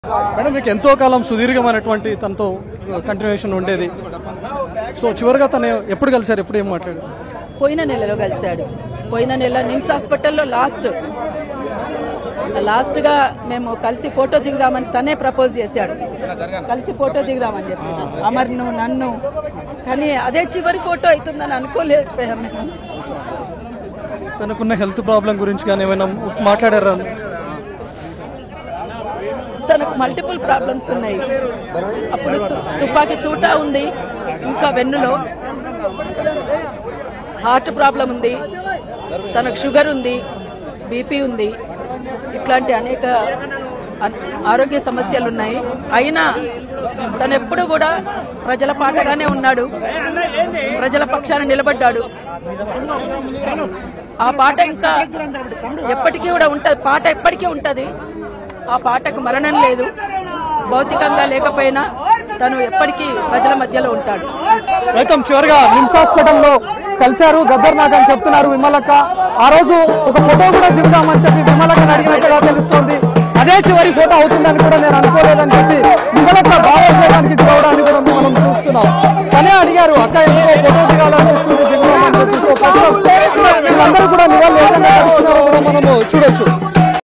madam మీకు ఎంతో కాలం సుదీర్ఘమైనటువంటి తనతో కంటిన్యూషన్ ఉండేది సో చివరిగా తను ఎప్పుడు కలిసారు ఎప్పుడు ఏం మాట్లాడారు పోయిన నెలలో కలిశాడు పోయిన నెల నిమ్స్ హాస్పిటల్లో లాస్ట్ లాస్ట్ గా మేము కలిసి ఫోటో దిగుదామని తనే ప్రపోజ్ చేశాడు కలిసి ఫోటో దిగుదామని చెప్పి అమర్ను నన్ను కానీ అదే చివరి ఫోటో అవుతుందని అనుకోలేకపోయాం మేము తనకున్న హెల్త్ ప్రాబ్లం గురించి కానీ ఏమైనా మాట్లాడారా తనకు మల్టిపుల్ ప్రాబ్లమ్స్ ఉన్నాయి అప్పుడు తు- తుపాకీ తూటా ఉంది ఇంకా వెన్నులో హార్ట్ ప్రాబ్లం ఉంది తనకు షుగర్ ఉంది బీపీ ఉంది ఇట్లాంటి అనేక అన్- ఆరోగ్య సమస్యలు ఉన్నాయి అయినా తను ఎప్పుడు కూడా ప్రజల పాటగానే ఉన్నాడు ప్రజల పక్షాన నిలబడ్డాడు ఆ పాట ఇంకా ఎప్పటికీ కూడా ఉంటది పాట ఎప్పటికీ ఉంటది ఆ పాటకు మరణం లేదు భౌతికంగా లేకపోయినా తను ఎప్పటికీ ప్రజల మధ్యలో ఉంటాడు రైతం చివరిగా నిమ్స్ హాస్పిటల్లో కలిశారు గద్దర్ నాగ్ అని చెప్తున్నారు విమలక్క ఆ రోజు ఒక ఫోటో కూడా దిగుదామని చెప్పి విమలక్కని అడిగినట్టుగా తెలుస్తోంది అదే చివరి ఫోటో అవుతుందని కూడా నేను అనుకోలేదని చెప్పి విమలక్క భావోద్వేగానికి దిగవడాన్ని కూడా మనం చూస్తున్నాం తనే అడిగారు అక్క ఎందుకో ఫోటో దిగాలనిపిస్తుంది దిగుదామని చెప్పి సో ప్రస్తుతం వీళ్ళందరూ కూడా నివాళులు ఏ విధంగా కలుస్తున్నారో కూడా మనము చూడొచ్చు